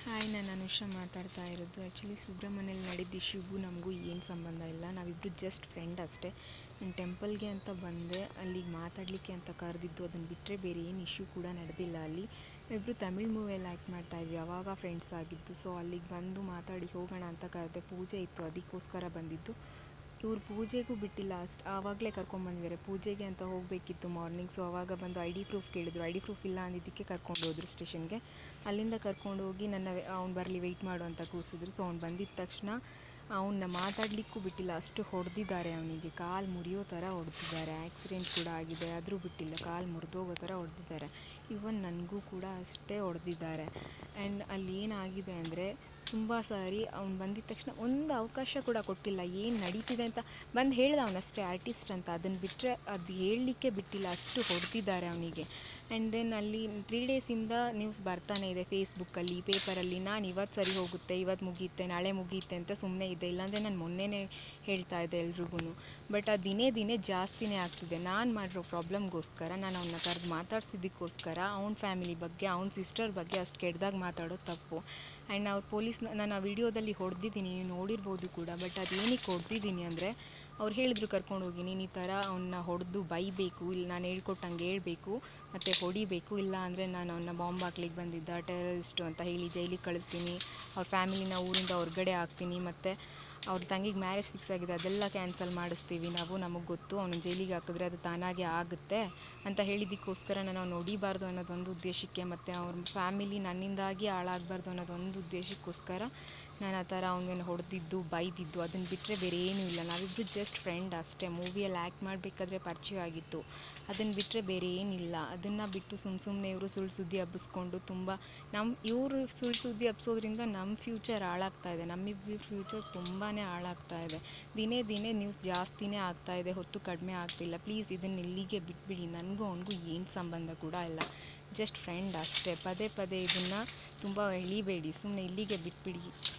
hi ನಾನು ಅನುಷಾ ಮಾತಾಡ್ತಾ ಇರೋದು ಆ್ಯಕ್ಚುಲಿ ಸುಬ್ರಹ್ಮಣ್ಯಲ್ಲಿ ನಡೆದ ಇಶ್ಯೂಗೂ ನಮಗೂ ಏನು ಸಂಬಂಧ ಇಲ್ಲ ನಾವಿಬ್ಬರು ಜಸ್ಟ್ ಫ್ರೆಂಡ್ ಅಷ್ಟೇ ನಾನು ಟೆಂಪಲ್ಗೆ ಅಂತ ಬಂದೆ ಅಲ್ಲಿಗೆ ಮಾತಾಡಲಿಕ್ಕೆ ಅಂತ ಕರೆದಿದ್ದು ಅದನ್ನು ಬಿಟ್ಟರೆ ಬೇರೆ ಏನು ಇಶ್ಯೂ ಕೂಡ ನಡೆದಿಲ್ಲ ಅಲ್ಲಿ ಇಬ್ಬರು ತಮಿಳ್ ಮೂವಿಯಲ್ಲಿ ಆ್ಯಕ್ಟ್ ಮಾಡ್ತಾ ಇದ್ವಿ ಆವಾಗ ಫ್ರೆಂಡ್ಸ್ ಆಗಿದ್ದು ಸೊ ಅಲ್ಲಿಗೆ ಬಂದು ಮಾತಾಡಿ ಹೋಗೋಣ ಅಂತ ಕರೆದೆ ಪೂಜೆ ಇತ್ತು ಅದಕ್ಕೋಸ್ಕರ ಬಂದಿದ್ದು ಇವ್ರು ಪೂಜೆಗೂ ಬಿಟ್ಟಿಲ್ಲ ಅಷ್ಟು ಆವಾಗಲೇ ಕರ್ಕೊಂಬಂದಿದ್ದಾರೆ ಪೂಜೆಗೆ ಅಂತ ಹೋಗಬೇಕಿತ್ತು ಮಾರ್ನಿಂಗ್ ಸೊ ಆವಾಗ ಬಂದು ಐ ಡಿ ಪ್ರೂಫ್ ಕೇಳಿದ್ರು ಐ ಡಿ ಪ್ರೂಫ್ ಇಲ್ಲ ಅಂದಿದ್ದಕ್ಕೆ ಕರ್ಕೊಂಡು ಹೋದ್ರು ಸ್ಟೇಷನ್ಗೆ ಅಲ್ಲಿಂದ ಕರ್ಕೊಂಡು ಹೋಗಿ ನನ್ನ ಅವ್ನು ಬರಲಿ ವೆಯ್ಟ್ ಮಾಡು ಅಂತ ಕೂರಿಸಿದ್ರು ಸೊ ಅವ್ನು ಬಂದಿದ್ದ ತಕ್ಷಣ ಅವನ್ನ ಮಾತಾಡಲಿಕ್ಕೂ ಬಿಟ್ಟಿಲ್ಲ ಅಷ್ಟು ಹೊಡೆದಿದ್ದಾರೆ ಅವನಿಗೆ ಕಾಲು ಮುರಿಯೋ ಥರ ಹೊಡೆದಿದ್ದಾರೆ ಆ್ಯಕ್ಸಿಡೆಂಟ್ ಕೂಡ ಆಗಿದೆ ಆದರೂ ಬಿಟ್ಟಿಲ್ಲ ಕಾಲು ಮುರಿದೋಗೋ ಥರ ಹೊಡೆದಿದ್ದಾರೆ ಇವನ್ ನನಗೂ ಕೂಡ ಅಷ್ಟೇ ಹೊಡೆದಿದ್ದಾರೆ ಆ್ಯಂಡ್ ಅಲ್ಲಿ ಏನಾಗಿದೆ ಅಂದರೆ ತುಂಬ ಸಾರಿ ಅವ್ನು ಬಂದಿದ್ದ ತಕ್ಷಣ ಒಂದು ಅವಕಾಶ ಕೂಡ ಕೊಟ್ಟಿಲ್ಲ ಏನು ನಡೀತಿದೆ ಅಂತ ಬಂದು ಹೇಳ್ದ ಅವನಷ್ಟೇ ಆರ್ಟಿಸ್ಟ್ ಅಂತ ಅದನ್ನು ಬಿಟ್ಟರೆ ಅದು ಹೇಳಲಿಕ್ಕೆ ಬಿಟ್ಟಿಲ್ಲ ಅಷ್ಟು ಹೊಡೆದಿದ್ದಾರೆ ಅವನಿಗೆ ಆ್ಯಂಡ್ ದೆನ್ ಅಲ್ಲಿ ತ್ರೀ ಡೇಸಿಂದ ನ್ಯೂಸ್ ಬರ್ತಾನೆ ಇದೆ ಫೇಸ್ಬುಕ್ಕಲ್ಲಿ ಪೇಪರಲ್ಲಿ ನಾನು ಇವತ್ತು ಸರಿ ಹೋಗುತ್ತೆ ಇವತ್ತು ಮುಗಿಯುತ್ತೆ ನಾಳೆ ಮುಗಿಯುತ್ತೆ ಅಂತ ಸುಮ್ಮನೆ ಇದ್ದೆ ಇಲ್ಲಾಂದರೆ ನಾನು ಮೊನ್ನೆನೇ ಹೇಳ್ತಾ ಇದ್ದೆ ಎಲ್ರಿಗೂ ಬಟ್ ಅದು ದಿನೇ ದಿನೇ ಜಾಸ್ತಿನೇ ಆಗ್ತಿದೆ ನಾನು ಮಾಡಿರೋ ಪ್ರಾಬ್ಲಮ್ಗೋಸ್ಕರ ನಾನು ಅವನ್ನ ಕರೆದು ಮಾತಾಡ್ಸಿದ್ದಕ್ಕೋಸ್ಕರ ಅವ್ನ ಫ್ಯಾಮಿಲಿ ಬಗ್ಗೆ ಅವ್ನ ಸಿಸ್ಟರ್ ಬಗ್ಗೆ ಅಷ್ಟು ಕೆಟ್ಟದಾಗಿ ಮಾತಾಡೋದು ತಪ್ಪು ಆ್ಯಂಡ್ ಅವ್ರು ಪೊಲೀಸ್ ನಾನು ಆ ವಿಡಿಯೋದಲ್ಲಿ ಹೊಡೆದಿದ್ದೀನಿ ನೀವು ನೋಡಿರ್ಬೋದು ಕೂಡ ಬಟ್ ಅದು ಏನಕ್ಕೆ ಹೊಡೆದಿದ್ದೀನಿ ಅಂದರೆ ಅವ್ರು ಹೇಳಿದ್ರು ಕರ್ಕೊಂಡು ಹೋಗಿ ನೀನು ಈ ಥರ ಅವನ್ನ ಹೊಡೆದು ಬೈಬೇಕು ಇಲ್ಲ ನಾನು ಹೇಳ್ಕೊಟ್ಟಂಗೆ ಹೇಳ್ಬೇಕು ಮತ್ತು ಹೊಡಿಬೇಕು ಇಲ್ಲ ಅಂದರೆ ನಾನು ಅವನ್ನ ಬಾಂಬ್ ಹಾಕ್ಲಿಕ್ಕೆ ಬಂದಿದ್ದ ಟೆರರಿಸ್ಟು ಅಂತ ಹೇಳಿ ಜೈಲಿಗೆ ಕಳಿಸ್ತೀನಿ ಅವ್ರ ಫ್ಯಾಮಿಲಿನ ಊರಿಂದ ಹೊರಗಡೆ ಹಾಕ್ತೀನಿ ಮತ್ತು ಅವ್ರ ತಂಗಿಗೆ ಮ್ಯಾರೇಜ್ ಫಿಕ್ಸ್ ಆಗಿದೆ ಅದೆಲ್ಲ ಕ್ಯಾನ್ಸಲ್ ಮಾಡಿಸ್ತೀವಿ ನಾವು ನಮಗೆ ಗೊತ್ತು ಅವನು ಜೈಲಿಗೆ ಹಾಕಿದ್ರೆ ಅದು ತಾನಾಗೆ ಆಗುತ್ತೆ ಅಂತ ಹೇಳಿದ್ದಕ್ಕೋಸ್ಕರ ನಾನು ಅವ್ನು ಹೊಡಿಬಾರ್ದು ಅನ್ನೋದೊಂದು ಉದ್ದೇಶಕ್ಕೆ ಮತ್ತು ಅವ್ರ ಫ್ಯಾಮಿಲಿ ನನ್ನಿಂದಾಗಿ ಹಾಳಾಗಬಾರ್ದು ಅನ್ನೋದೊಂದು ಉದ್ದೇಶಕ್ಕೋಸ್ಕರ ನಾನು ಆ ಥರ ಅವನಿಗೆ ಹೊಡೆದಿದ್ದು ಬೈದಿದ್ದು ಅದನ್ನು ಬಿಟ್ಟರೆ ಬೇರೆ ಏನೂ ಇಲ್ಲ ನಾವಿಬ್ಬರು ಜಸ್ಟ್ ಫ್ರೆಂಡ್ ಅಷ್ಟೇ ಮೂವಿಯಲ್ಲಿ ಆ್ಯಕ್ಟ್ ಮಾಡಬೇಕಾದ್ರೆ ಪರಿಚಯ ಆಗಿತ್ತು ಅದನ್ನು ಬಿಟ್ಟರೆ ಬೇರೆ ಏನಿಲ್ಲ ಅದನ್ನು ಬಿಟ್ಟು ಸುಮ್ಮ ಸುಮ್ಮನೆ ಇವರು ಸುಳ್ಳು ಸುದ್ದಿ ಹಬ್ಬಿಸ್ಕೊಂಡು ತುಂಬ ನಮ್ಮ ಇವರು ಸುಳ್ಳು ಸುದ್ದಿ ಹಬ್ಸೋದ್ರಿಂದ ನಮ್ಮ ಫ್ಯೂಚರ್ ಹಾಳಾಗ್ತಾ ಇದೆ ನಮ್ಮಿಬ್ಬರ ಫ್ಯೂಚರ್ ತುಂಬಾ ಹಾಳಾಗ್ತಾ ಇದೆ ದಿನೇ ದಿನೇ ನ್ಯೂಸ್ ಜಾಸ್ತಿನೇ ಆಗ್ತಾ ಇದೆ ಹೊತ್ತು ಕಡಿಮೆ ಆಗ್ತಿಲ್ಲ ಪ್ಲೀಸ್ ಇದನ್ನು ಇಲ್ಲಿಗೆ ಬಿಟ್ಬಿಡಿ ನನಗೂ ಅವನಿಗೂ ಏನು ಸಂಬಂಧ ಕೂಡ ಇಲ್ಲ ಜಸ್ಟ್ ಫ್ರೆಂಡ್ ಅಷ್ಟೇ ಪದೇ ಪದೇ ಇದನ್ನು ತುಂಬ ಎಳಿಬೇಡಿ ಸುಮ್ಮನೆ ಇಲ್ಲಿಗೆ ಬಿಟ್ಬಿಡಿ